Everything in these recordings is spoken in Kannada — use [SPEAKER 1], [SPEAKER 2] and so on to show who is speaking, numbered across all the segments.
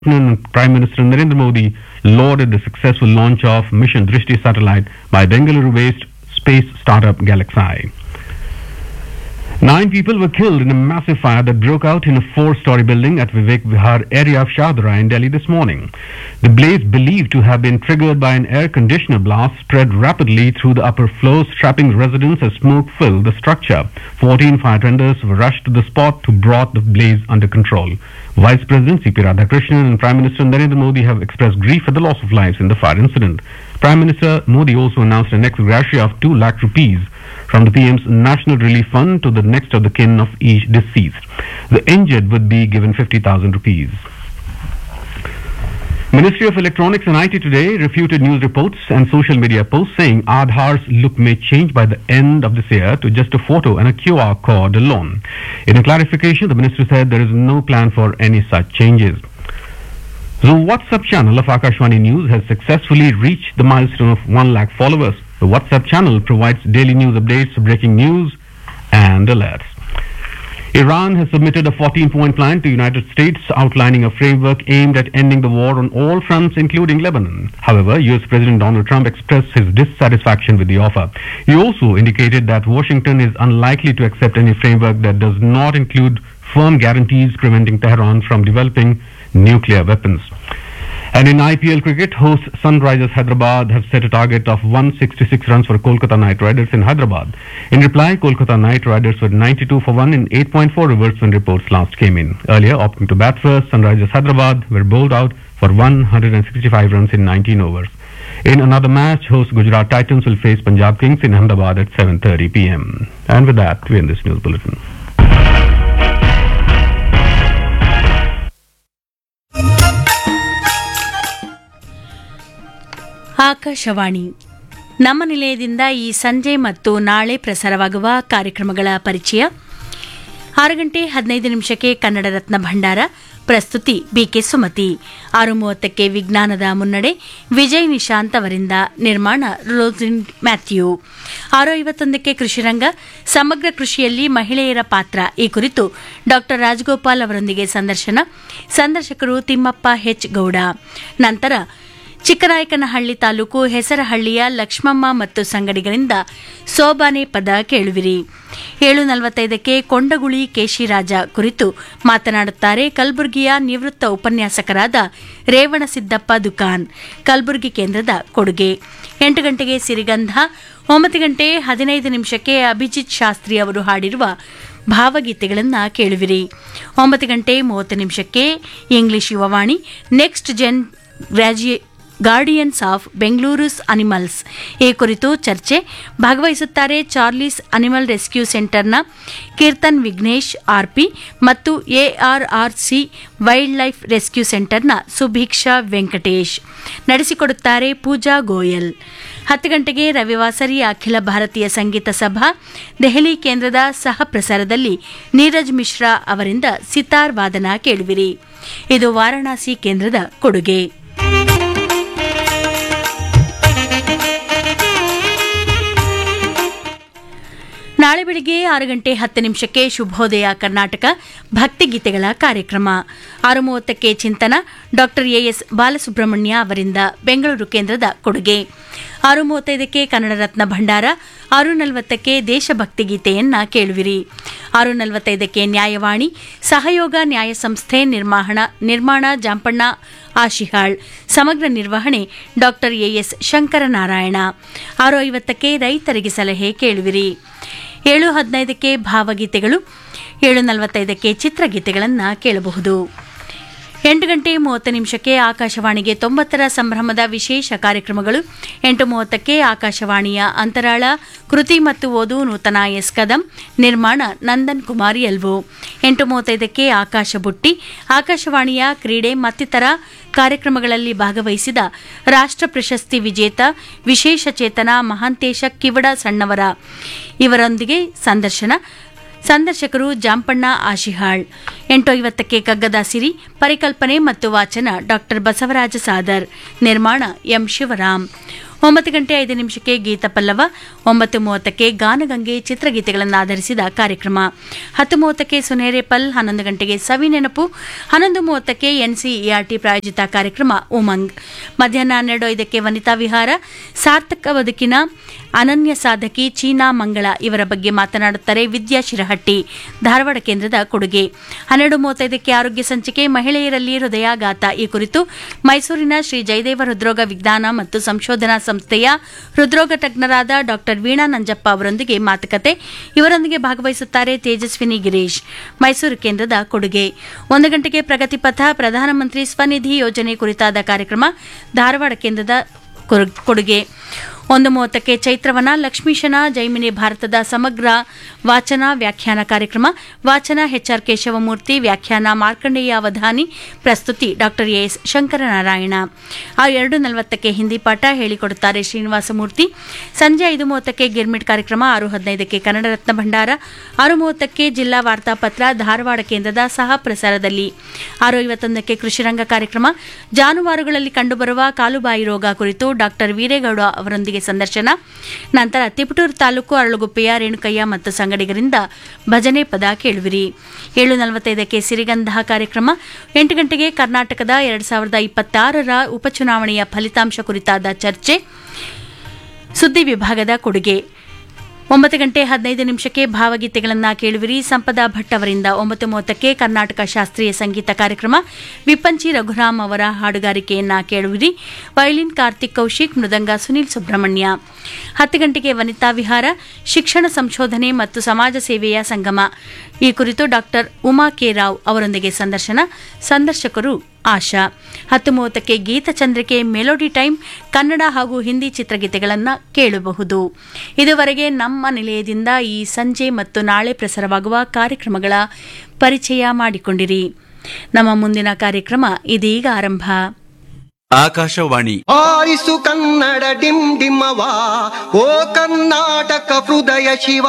[SPEAKER 1] Prime Minister Narendra Modi lauded the successful launch of Mission Drishti satellite by Bengaluru-based space startup Galaxy. Nine people were killed in a massive fire that broke out in a four-story building at Vivek Vihar area of Shadra in Delhi this morning. The blaze believed to have been triggered by an air conditioner blast spread rapidly through the upper floors, trapping residents as smoke filled the structure. 14 fire tenders were rushed to the spot to brought the blaze under control. Vice President C.P. Radhakrishnan and Prime Minister Narendra Modi have expressed grief at the loss of lives in the fire incident. Prime Minister Modi also announced an ex gratia of 2 lakh rupees from the PM's National Relief Fund to the next of the kin of each deceased. The injured would be given 50,000 rupees. Ministry of Electronics and IT today refuted news reports and social media posts saying Aadhaar's look may change by the end of this year to just a photo and a QR code alone. In a clarification, the minister said there is no plan for any such changes. The WhatsApp channel of Akashwani News has successfully reached the milestone of 1 lakh followers. The WhatsApp channel provides daily news updates, breaking news, and alerts. Iran has submitted a 14-point plan to United States outlining a framework aimed at ending the war on all fronts, including Lebanon. However, U.S. President Donald Trump expressed his dissatisfaction with the offer. He also indicated that Washington is unlikely to accept any framework that does not include firm guarantees preventing Tehran from developing nuclear weapons. And in IPL cricket, hosts Sunrisers Hyderabad have set a target of 166 runs for Kolkata Knight Riders in Hyderabad. In reply, Kolkata Knight Riders were 92 for 1 in 8.4 reverse when reports last came in. Earlier, opting to bat first, Sunrisers Hyderabad were bowled out for 165 runs in 19 overs. In another match, host Gujarat Titans will face Punjab Kings in Ahmedabad at 7.30 p.m. And with that, we end this news bulletin.
[SPEAKER 2] Akashvani ನಮ್ಮ ನಿಲಯದಿಂದ ಈ ಸಂಜೆ ಮತ್ತು ನಾಳೆ ಪ್ರಸಾರವಾಗುವ ಕಾರ್ಯಕ್ರಮಗಳ ಪರಿಚಯ ಆರು ಗಂಟೆ ಹದಿನೈದು ನಿಮಿಷಕ್ಕೆ ಕನ್ನಡ ರತ್ನ ಭಂಡಾರ ಪ್ರಸ್ತುತಿ ಬಿಕೆ ಸುಮತಿ ಆರು ಮೂವತ್ತಕ್ಕೆ ವಿಜ್ಞಾನದ ಮುನ್ನಡೆ ವಿಜಯ್ ನಿಶಾಂತ್ ಅವರಿಂದ ನಿರ್ಮಾಣ ರೋಸಿನ್ ಮ್ಯಾಥ್ಯೂ ಆರು ಐವತ್ತೊಂದಕ್ಕೆ ಕೃಷಿರಂಗ ಸಮಗ್ರ ಕೃಷಿಯಲ್ಲಿ ಮಹಿಳೆಯರ ಪಾತ್ರ ಈ ಕುರಿತು ಡಾ ರಾಜಗೋಪಾಲ್ ಅವರೊಂದಿಗೆ ಸಂದರ್ಶನ ಸಂದರ್ಶಕರು ತಿಮ್ಮಪ್ಪ ಹೆಚ್ ಗೌಡ ನಂತರ ಚಿಕ್ಕನಾಯಕನಹಳ್ಳಿ ತಾಲೂಕು ಹೆಸರಹಳ್ಳಿಯ ಲಕ್ಷ್ಮಮ್ಮ ಮತ್ತು ಸಂಗಡಿಗರಿಂದ ಸೋಬಾನೆ ಪದ ಕೇಳುವಿರಿ ಏಳು ನಲವತ್ತೈದಕ್ಕೆ ಕೊಂಡಗುಳಿ ಕೇಶಿರಾಜ ಕುರಿತು ಮಾತನಾಡುತ್ತಾರೆ ಕಲಬುರಗಿಯ ನಿವೃತ್ತ ಉಪನ್ಯಾಸಕರಾದ ರೇವಣಸಿದ್ದಪ್ಪ ದುಕಾನ್ ಕಲಬುರಗಿ ಕೇಂದ್ರದ ಕೊಡುಗೆ ಎಂಟು ಗಂಟೆಗೆ ಸಿರಿಗಂಧ ಒಂಬತ್ತು ಗಂಟೆ ಹದಿನೈದು ನಿಮಿಷಕ್ಕೆ ಅಭಿಜಿತ್ ಶಾಸ್ತ್ರಿ ಅವರು ಹಾಡಿರುವ ಭಾವಗೀತೆಗಳನ್ನು ಕೇಳುವಿರಿ ಒಂಬತ್ತು ಗಂಟೆ ಮೂವತ್ತು ನಿಮಿಷಕ್ಕೆ ಇಂಗ್ಲಿಷ್ ಯುವವಾಣಿ ನೆಕ್ಸ್ಟ್ ಜೆನ್ ಗ್ರಾಜ್ಯು ಗಾರ್ಡಿಯನ್ಸ್ ಆಫ್ ಬೆಂಗಳೂರುಸ್ ಅನಿಮಲ್ಸ್ ಈ ಕುರಿತು ಚರ್ಚೆ ಭಾಗವಹಿಸುತ್ತಾರೆ ಚಾರ್ಲಿಸ್ ಅನಿಮಲ್ ರೆಸ್ಕ್ಯೂ ಸೆಂಟರ್ನ ಕೀರ್ತನ್ ವಿಘ್ನೇಶ್ ಆರ್ಪಿ ಮತ್ತು ಎಆರ್ಆರ್ಸಿ ವೈಲ್ಡ್ ಲೈಫ್ ರೆಸ್ಕ್ಯೂ ಸೆಂಟರ್ನ ಸುಭೀಕ್ಷಾ ವೆಂಕಟೇಶ್ ನಡೆಸಿಕೊಡುತ್ತಾರೆ ಪೂಜಾ ಗೋಯಲ್ ಹತ್ತು ಗಂಟೆಗೆ ರವಿವಾಸರಿ ಅಖಿಲ ಭಾರತೀಯ ಸಂಗೀತ ಸಭಾ ದೆಹಲಿ ಕೇಂದ್ರದ ಸಹ ಪ್ರಸಾರದಲ್ಲಿ ನೀರಜ್ ಮಿಶ್ರಾ ಅವರಿಂದ ಸಿತಾರ್ ವಾದನ ಕೇಳುವಿರಿ ಇದು ವಾರಾಣಸಿ ಕೇಂದ್ರದ ಕೊಡುಗೆ ನಾಳೆ ಬೆಳಿಗ್ಗೆ ಆರು ಗಂಟೆ ಹತ್ತು ನಿಮಿಷಕ್ಕೆ ಶುಭೋದಯ ಕರ್ನಾಟಕ ಭಕ್ತಿಗೀತೆಗಳ ಕಾರ್ಯಕ್ರಮ ಆರು ಮೂವತ್ತಕ್ಕೆ ಚಿಂತನ ಡಾಕ್ಟರ್ ಎಎಸ್ ಬಾಲಸುಬ್ರಹ್ಮಣ್ಯ ಅವರಿಂದ ಬೆಂಗಳೂರು ಕೇಂದ್ರದ ಕೊಡುಗೆ ಆರು ಮೂವತ್ತೈದಕ್ಕೆ ಕನ್ನಡ ರತ್ನ ಭಂಡಾರ ಆರು ನಲವತ್ತಕ್ಕೆ ದೇಶಭಕ್ತಿ ಗೀತೆಯನ್ನ ಕೇಳುವಿರಿ ಆರು ನಲವತ್ತೈದಕ್ಕೆ ನ್ಯಾಯವಾಣಿ ಸಹಯೋಗ ನ್ಯಾಯ ಸಂಸ್ಥೆ ನಿರ್ಮಾಣ ನಿರ್ಮಾಣ ಜಾಂಪಣ್ಣ ಆಶಿಹಾಳ್ ಸಮಗ್ರ ನಿರ್ವಹಣೆ ಡಾಕ್ಟರ್ ಎಎಸ್ ಶಂಕರನಾರಾಯಣ ಆರು ಐವತ್ತಕ್ಕೆ ರೈತರಿಗೆ ಸಲಹೆ ಕೇಳುವಿರಿ ಏಳು ಹದಿನೈದಕ್ಕೆ ಭಾವಗೀತೆಗಳು ಏಳು ನಲವತ್ತೈದಕ್ಕೆ ಚಿತ್ರಗೀತೆಗಳನ್ನು ಕೇಳಬಹುದು ಎಂಟು ಗಂಟೆ ಮೂವತ್ತು ನಿಮಿಷಕ್ಕೆ ಆಕಾಶವಾಣಿಗೆ ತೊಂಬತ್ತರ ಸಂಭ್ರಮದ ವಿಶೇಷ ಕಾರ್ಯಕ್ರಮಗಳು ಎಂಟು ಮೂವತ್ತಕ್ಕೆ ಆಕಾಶವಾಣಿಯ ಅಂತರಾಳ ಕೃತಿ ಮತ್ತು ಓದು ನೂತನ ಎಸ್ ಕದಂ ನಿರ್ಮಾಣ ನಂದನ್ ಕುಮಾರ್ ಎಲ್ವೋ ಎಂಟು ಮೂವತ್ತೈದಕ್ಕೆ ಆಕಾಶ ಬುಟ್ಟಿ ಆಕಾಶವಾಣಿಯ ಕ್ರೀಡೆ ಮತ್ತಿತರ ಕಾರ್ಯಕ್ರಮಗಳಲ್ಲಿ ಭಾಗವಹಿಸಿದ ರಾಷ್ಟ್ರ ಪ್ರಶಸ್ತಿ ವಿಜೇತ ವಿಶೇಷ ಚೇತನ ಮಹಾಂತೇಶ ಕಿವಡ ಸಣ್ಣವರ ಇವರೊಂದಿಗೆ ಸಂದರ್ಶನ ಸಂದರ್ಶಕರು ಜಾಂಪಣ್ಣ ಆಶಿಹಾಳ್ ಎಂಟು ಐವತ್ತಕ್ಕೆ ಕಗ್ಗದ ಸಿರಿ ಪರಿಕಲ್ಪನೆ ಮತ್ತು ವಾಚನ ಡಾಕ್ಟರ್ ಬಸವರಾಜ ಸಾದರ್ ನಿರ್ಮಾಣ ಎಂ ಶಿವರಾಮ್ ಒಂಬತ್ತು ಗಂಟೆ ಐದು ನಿಮಿಷಕ್ಕೆ ಗೀತ ಪಲ್ಲವ ಒಂಬತ್ತು ಮೂವತ್ತಕ್ಕೆ ಗಾನಗಂಗೆ ಚಿತ್ರಗೀತೆಗಳನ್ನು ಆಧರಿಸಿದ ಕಾರ್ಯಕ್ರಮ ಹತ್ತು ಮೂವತ್ತಕ್ಕೆ ಸುನೇರೆ ಪಲ್ ಹನ್ನೊಂದು ಗಂಟೆಗೆ ಸವಿ ನೆನಪು ಹನ್ನೊಂದು ಮೂವತ್ತಕ್ಕೆ ಎನ್ಸಿಇಆರ್ಟಿ ಪ್ರಾಯೋಜಿತ ಕಾರ್ಯಕ್ರಮ ಉಮಂಗ್ ಮಧ್ಯಾಹ್ನ ಹನ್ನೆರಡು ಐದಕ್ಕೆ ವನಿತಾ ವಿಹಾರ ಸಾರ್ಥಕ ಬದುಕಿನ ಅನನ್ಯ ಸಾಧಕಿ ಚೀನಾ ಮಂಗಳ ಇವರ ಬಗ್ಗೆ ಮಾತನಾಡುತ್ತಾರೆ ವಿದ್ಯಾ ಶಿರಹಟ್ಟಿ ಧಾರವಾಡ ಕೇಂದ್ರದ ಕೊಡುಗೆ ಹನ್ನೆರಡು ಮೂವತ್ತೈದಕ್ಕೆ ಆರೋಗ್ಯ ಸಂಚಿಕೆ ಮಹಿಳೆಯರಲ್ಲಿ ಹೃದಯಾಘಾತ ಈ ಕುರಿತು ಮೈಸೂರಿನ ಶ್ರೀ ಜಯದೇವ ಹೃದ್ರೋಗ ವಿಜ್ಞಾನ ಮತ್ತು ಸಂಶೋಧನಾ ಸಂಸ್ಥೆಯ ಹೃದ್ರೋಗ ತಜ್ಞರಾದ ಡಾ ವೀಣಾ ನಂಜಪ್ಪ ಅವರೊಂದಿಗೆ ಮಾತುಕತೆ ಇವರೊಂದಿಗೆ ಭಾಗವಹಿಸುತ್ತಾರೆ ತೇಜಸ್ವಿನಿ ಗಿರೀಶ್ ಮೈಸೂರು ಕೇಂದ್ರದ ಕೊಡುಗೆ ಒಂದು ಗಂಟೆಗೆ ಪ್ರಗತಿ ಪಥ ಪ್ರಧಾನಮಂತ್ರಿ ಸ್ವನಿಧಿ ಯೋಜನೆ ಕುರಿತಾದ ಕಾರ್ಯಕ್ರಮ ಧಾರವಾಡ ಕೇಂದ್ರದ ಕೊರ- ಕೊಡುಗೆ ಒಂದು ಮೂವತ್ತಕ್ಕೆ ಚೈತ್ರವನ ಲಕ್ಷ್ಮೀಶನ ಜೈಮಿನಿ ಭಾರತದ ಸಮಗ್ರ ವಾಚನ ವ್ಯಾಖ್ಯಾನ ಕಾರ್ಯಕ್ರಮ ವಾಚನ ಎಚ್ಆರ್ ಕೇಶವಮೂರ್ತಿ ವ್ಯಾಖ್ಯಾನ ಮಾರ್ಕಂಡೇಯ ಅವಧಾನಿ ಪ್ರಸ್ತುತಿ ಡಾಕ್ಟರ್ ಎಸ್ ಶಂಕರನಾರಾಯಣ ಆ ಎರಡು ನಲವತ್ತಕ್ಕೆ ಹಿಂದಿ ಪಾಠ ಹೇಳಿಕೊಡುತ್ತಾರೆ ಶ್ರೀನಿವಾಸಮೂರ್ತಿ ಸಂಜೆ ಐದು ಮೂವತ್ತಕ್ಕೆ ಗಿರ್ಮಿಟ್ ಕಾರ್ಯಕ್ರಮ ಆರು ಹದಿನೈದಕ್ಕೆ ಕನ್ನಡ ರತ್ನ ಭಂಡಾರ ಆರು ಮೂವತ್ತಕ್ಕೆ ಜಿಲ್ಲಾ ವಾರ್ತಾಪತ್ರ ಧಾರವಾಡ ಕೇಂದ್ರದ ಸಹ ಪ್ರಸಾರದಲ್ಲಿ ಆರು ಐವತ್ತೊಂದಕ್ಕೆ ಕೃಷಿರಂಗ ಕಾರ್ಯಕ್ರಮ ಜಾನುವಾರುಗಳಲ್ಲಿ ಕಂಡುಬರುವ ಕಾಲುಬಾಯಿ ರೋಗ ಕುರಿತು ಡಾಕ್ಟರ್ ವೀರೇಗೌಡ ಅವರೊಂದಿಗೆ ಸಂದರ್ಶನ ನಂತರ ತಿಪಟೂರು ತಾಲೂಕು ಅರಳುಗುಪ್ಪೆಯ ರೇಣುಕಯ್ಯ ಮತ್ತು ಸಂಗಡಿಗರಿಂದ ಭಜನೆ ಪದ ಕೇಳುವಿರಿ ಏಳು ನಲವತ್ತೈದಕ್ಕೆ ಸಿರಿಗಂಧ ಕಾರ್ಯಕ್ರಮ ಎಂಟು ಗಂಟೆಗೆ ಕರ್ನಾಟಕದ ಎರಡು ಸಾವಿರದ ಇಪ್ಪತ್ತಾರರ ಉಪಚುನಾವಣೆಯ ಫಲಿತಾಂಶ ಕುರಿತಾದ ಚರ್ಚೆ ಸುದ್ದಿ ವಿಭಾಗದ ಕೊಡುಗೆ ಒಂಬತ್ತು ಗಂಟೆ ಹದಿನೈದು ನಿಮಿಷಕ್ಕೆ ಭಾವಗೀತೆಗಳನ್ನು ಕೇಳುವಿರಿ ಸಂಪದಾ ಭಟ್ ಅವರಿಂದ ಒಂಬತ್ತು ಮೂವತ್ತಕ್ಕೆ ಕರ್ನಾಟಕ ಶಾಸ್ತ್ರೀಯ ಸಂಗೀತ ಕಾರ್ಯಕ್ರಮ ವಿಪ್ಪಂಚಿ ರಘುರಾಮ್ ಅವರ ಹಾಡುಗಾರಿಕೆಯನ್ನ ಕೇಳುವಿರಿ ವಯಲಿನ್ ಕಾರ್ತಿಕ್ ಕೌಶಿಕ್ ಮೃದಂಗ ಸುನಿಲ್ ಸುಬ್ರಹ್ಮಣ್ಯ ಹತ್ತು ಗಂಟೆಗೆ ವನಿತಾ ವಿಹಾರ ಶಿಕ್ಷಣ ಸಂಶೋಧನೆ ಮತ್ತು ಸಮಾಜ ಸೇವೆಯ ಸಂಗಮ ಈ ಕುರಿತು ಡಾಕ್ಟರ್ ಉಮಾ ಕೆ ರಾವ್ ಅವರೊಂದಿಗೆ ಸಂದರ್ಶನ ಸಂದರ್ಶಕರು ಆಶಾ ಹತ್ತು ಮೂವತ್ತಕ್ಕೆ ಗೀತಚಂದ್ರಿಕೆ ಮೆಲೋಡಿ ಟೈಮ್ ಕನ್ನಡ ಹಾಗೂ ಹಿಂದಿ ಚಿತ್ರಗೀತೆಗಳನ್ನು ಕೇಳಬಹುದು ಇದುವರೆಗೆ ನಮ್ಮ ನಿಲಯದಿಂದ ಈ ಸಂಜೆ ಮತ್ತು ನಾಳೆ ಪ್ರಸಾರವಾಗುವ ಕಾರ್ಯಕ್ರಮಗಳ ಪರಿಚಯ ಮಾಡಿಕೊಂಡಿರಿ ನಮ್ಮ ಮುಂದಿನ ಕಾರ್ಯಕ್ರಮ ಇದೀಗ ಆರಂಭ
[SPEAKER 3] ಆಕಾಶವಾಣಿ
[SPEAKER 4] ಆರಿಸು ಕನ್ನಡ ಡಿಮ್ ಡಿಮ್ಮವ ಓ ಕರ್ನಾಟಕ ಹೃದಯ ಶಿವ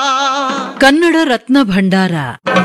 [SPEAKER 5] ಕನ್ನಡ ರತ್ನ ಭಂಡಾರ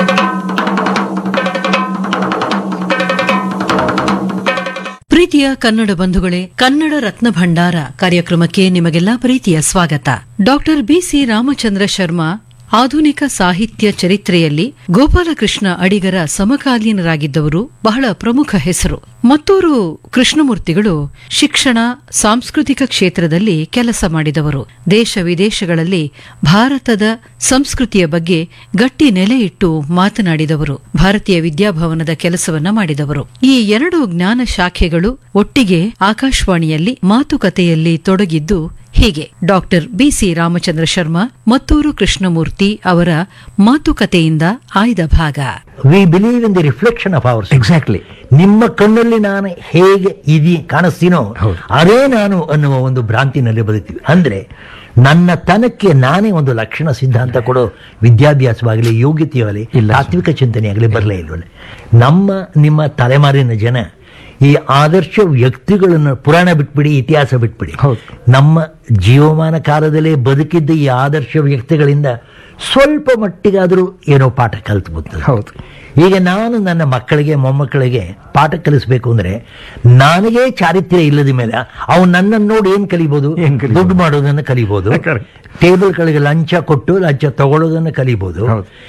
[SPEAKER 5] ಪ್ರೀತಿಯ ಕನ್ನಡ ಬಂಧುಗಳೇ ಕನ್ನಡ ರತ್ನ ಭಂಡಾರ ಕಾರ್ಯಕ್ರಮಕ್ಕೆ ನಿಮಗೆಲ್ಲ ಪ್ರೀತಿಯ ಸ್ವಾಗತ ಡಾಕ್ಟರ್ ಬಿಸಿ ರಾಮಚಂದ್ರ ಶರ್ಮಾ ಆಧುನಿಕ ಸಾಹಿತ್ಯ ಚರಿತ್ರೆಯಲ್ಲಿ ಗೋಪಾಲಕೃಷ್ಣ ಅಡಿಗರ ಸಮಕಾಲೀನರಾಗಿದ್ದವರು ಬಹಳ ಪ್ರಮುಖ ಹೆಸರು ಮತ್ತೂರು ಕೃಷ್ಣಮೂರ್ತಿಗಳು ಶಿಕ್ಷಣ ಸಾಂಸ್ಕೃತಿಕ ಕ್ಷೇತ್ರದಲ್ಲಿ ಕೆಲಸ ಮಾಡಿದವರು ದೇಶ ವಿದೇಶಗಳಲ್ಲಿ ಭಾರತದ ಸಂಸ್ಕೃತಿಯ ಬಗ್ಗೆ ಗಟ್ಟಿ ನೆಲೆಯಿಟ್ಟು ಮಾತನಾಡಿದವರು ಭಾರತೀಯ ವಿದ್ಯಾಭವನದ ಕೆಲಸವನ್ನ ಮಾಡಿದವರು ಈ ಎರಡು ಜ್ಞಾನ ಶಾಖೆಗಳು ಒಟ್ಟಿಗೆ ಆಕಾಶವಾಣಿಯಲ್ಲಿ ಮಾತುಕತೆಯಲ್ಲಿ ತೊಡಗಿದ್ದು ಹೀಗೆ ಡಾಕ್ಟರ್ ಬಿಸಿ ರಾಮಚಂದ್ರ ಶರ್ಮಾ ಮತ್ತೂರು ಕೃಷ್ಣಮೂರ್ತಿ ಅವರ ಮಾತುಕತೆಯಿಂದ ಆಯ್ದ ಭಾಗ
[SPEAKER 6] we believe in the reflection of ours exactly ನಿಮ್ಮ ಕಣ್ಣಲ್ಲಿ ನಾನು ಹೇಗೆ ಇದೀ ಕಾಣಿಸ್ತೀನೋ ಅದೇ ನಾನು ಅನ್ನುವ ಒಂದು ಭ್ರಾಂತಿನಲ್ಲಿ ಬದುಕ್ತೀವಿ ಅಂದ್ರೆ ನನ್ನ ತನಕ್ಕೆ ನಾನೇ ಒಂದು ಲಕ್ಷಣ ಸಿದ್ಧಾಂತ ಕೊಡೋ ವಿದ್ಯಾಭ್ಯಾಸವಾಗಲಿ ಯೋಗ್ಯತೆಯಾಗಲಿ ತಾತ್ವಿಕ ಚಿಂತನೆಯಾಗಲಿ ಬರಲೇ ಇಲ್ವಲ್ಲ ನಮ್ಮ ನಿಮ್ಮ ತಲೆಮಾರಿನ ಜನ ಈ ಆದರ್ಶ ವ್ಯಕ್ತಿಗಳನ್ನು ಪುರಾಣ ಬಿಟ್ಬಿಡಿ ಇತಿಹಾಸ ಬಿಟ್ಬಿಡಿ ನಮ್ಮ ಜೀವಮಾನ ಕಾಲದಲ್ಲೇ ಬದುಕಿದ್ದ ಈ ಆದರ್ಶ ವ್ಯಕ್ತಿಗಳಿಂದ ಸ್ವಲ್ಪ ಮಟ್ಟಿಗಾದರೂ ಏನೋ ಪಾಠ ಕಲ್ತ್ಬೋದು ಹೌದು ಈಗ ನಾನು ನನ್ನ ಮಕ್ಕಳಿಗೆ ಮೊಮ್ಮಕ್ಕಳಿಗೆ ಪಾಠ ಕಲಿಸ್ಬೇಕು ಅಂದ್ರೆ ನನಗೆ ಚಾರಿತ್ರ್ಯ ಇಲ್ಲದ ಮೇಲೆ ಅವ್ನು ನನ್ನನ್ನು ನೋಡಿ ಏನ್ ಕಲಿಬಹುದು ದುಡ್ಡು ಮಾಡೋದನ್ನ ಕಲಿಬಹುದು ಟೇಬಲ್ಗಳಿಗೆ ಲಂಚ ಕೊಟ್ಟು ಲಂಚ ತಗೊಳ್ಳೋದನ್ನ ಕಲಿಬಹುದು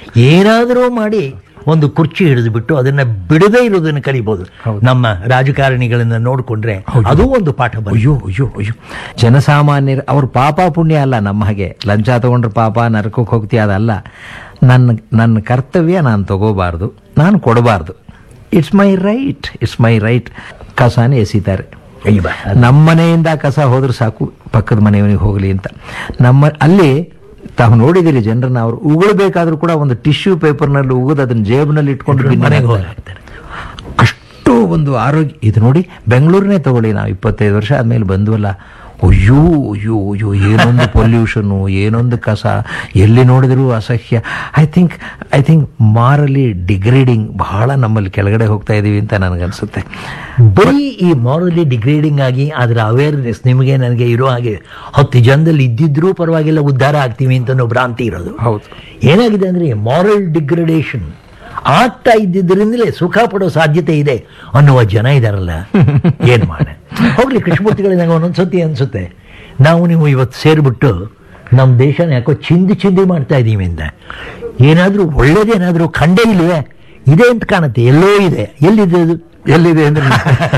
[SPEAKER 6] ಏನಾದರೂ ಮಾಡಿ ಒಂದು ಕುರ್ಚಿ ಹಿಡಿದು ಬಿಟ್ಟು ಅದನ್ನ ಬಿಡದೇ ಇರೋದನ್ನ ಕಲಿಬಹುದು ನಮ್ಮ ರಾಜಕಾರಣಿಗಳನ್ನ ನೋಡಿಕೊಂಡ್ರೆ ಅದು ಒಂದು ಪಾಠ
[SPEAKER 7] ಅಯ್ಯೋ ಅಯ್ಯೋ ಅಯ್ಯೋ ಜನಸಾಮಾನ್ಯರು ಅವ್ರ ಪಾಪ ಪುಣ್ಯ ಅಲ್ಲ ನಮ್ಮ ಹಾಗೆ ಲಂಚ ತಗೊಂಡ್ರೆ ಪಾಪ ನರಕಕ್ಕೆ ಹೋಗ್ತೀಯ ಅದಲ್ಲ ನನ್ನ ನನ್ನ ಕರ್ತವ್ಯ ನಾನು ತಗೋಬಾರ್ದು ನಾನು ಕೊಡಬಾರ್ದು it's my right it's my right ಕಸನೇ ಎಸಿತಾರೆ ನಮ್ಮ ಮನೆಯಿಂದ ಕಸ ಹೋದ್ರೆ ಸಾಕು ಪಕ್ಕದ ಮನೆಯವನಿಗೆ ಹೋಗಲಿ ಅಂತ ನಮ್ಮ ಅಲ್ಲಿ ತಾವು ನೋಡಿದಿರಿ ಜನರನ್ನ ಅವ್ರು ಉಗುಳ್ಬೇಕಾದ್ರೂ ಕೂಡ ಒಂದು ಟಿಶ್ಯೂ ಪೇಪರ್ನಲ್ಲಿ ಉಗಿದು ಅದನ್ನ ಜೇಬಿನಲ್ಲಿ ಇಟ್ಕೊಂಡು ಮನೆಗೆ ಹೋಗ್ತಾರೆ ಅಷ್ಟು ಒಂದು ಆರೋಗ್ಯ ಇದು ನೋಡಿ ಬೆಂಗಳೂರನ್ನೇ ತಗೊಳ್ಳಿ ನಾವು ಇಪ್ಪತ್ತೈದು ವರ್ಷ ಆದ್ಮೇಲೆ ಬಂದ್ವಲ್ಲ ಅಯ್ಯೋ ಅಯ್ಯೋ ಅಯ್ಯೋ ಏನೊಂದು ಪೊಲ್ಯೂಷನು ಏನೊಂದು ಕಸ ಎಲ್ಲಿ ನೋಡಿದ್ರು ಅಸಹ್ಯ I think I think morally degrading ಬಹಳ ನಮ್ಮಲ್ಲಿ ಕೆಳಗಡೆ ಹೋಗ್ತಾ ಇದೀವಿ ಅಂತ ನನಗನ್ಸುತ್ತೆ
[SPEAKER 6] ಬರೀ ಈ ಮಾರಲಿ ಡಿಗ್ರೇಡಿಂಗ್ ಆಗಿ ಅದರ ಅವೇರ್ನೆಸ್ ನಿಮಗೆ ನನಗೆ ಇರೋ ಹಾಗೆ ಹತ್ತು ಜನದಲ್ಲಿ ಇದ್ದಿದ್ರೂ ಪರವಾಗಿಲ್ಲ ಉದ್ಧಾರ ಆಗ್ತೀವಿ ಅಂತ ಅನ್ನೋ ಭ್ರಾಂತಿ ಇರೋದು
[SPEAKER 7] ಹೌದು
[SPEAKER 6] ಏನಾಗಿದೆ ಅಂದ್ರೆ ಮಾರಲ್ ಡಿಗ್ರೇಡೇಷನ್ ಆಗ್ತಾ ಇದ್ದಿದ್ದರಿಂದಲೇ ಸುಖ ಪಡೋ ಸಾಧ್ಯತೆ ಇದೆ ಅನ್ನುವ ಜನ ಇದಾರಲ್ಲ ಏನ್ ಮಾಡ ಹೋಗ್ಲಿ ಕೃಷ್ಣಮೂರ್ತಿಗಳಿಗೆ ನಂಗೆ ಒಂದೊಂದ್ಸತಿ ಅನ್ಸುತ್ತೆ ನಾವು ನೀವು ಇವತ್ತು ಸೇರಿಬಿಟ್ಟು ನಮ್ಮ ದೇಶನ ಯಾಕೋ ಚಿಂದಿ ಚಿಂದಿ ಮಾಡ್ತಾ ಇದ್ದೀವಿ ಅಂತ ಏನಾದರೂ ಒಳ್ಳೇದೇನಾದರೂ ಕಂಡೇ ಇಲ್ವೇ ಇದೆ ಅಂತ ಕಾಣುತ್ತೆ ಎಲ್ಲೋ ಇದೆ ಎಲ್ಲಿದೆ ಅದು
[SPEAKER 7] ಎಲ್ಲಿದೆ ಅಂದ್ರೆ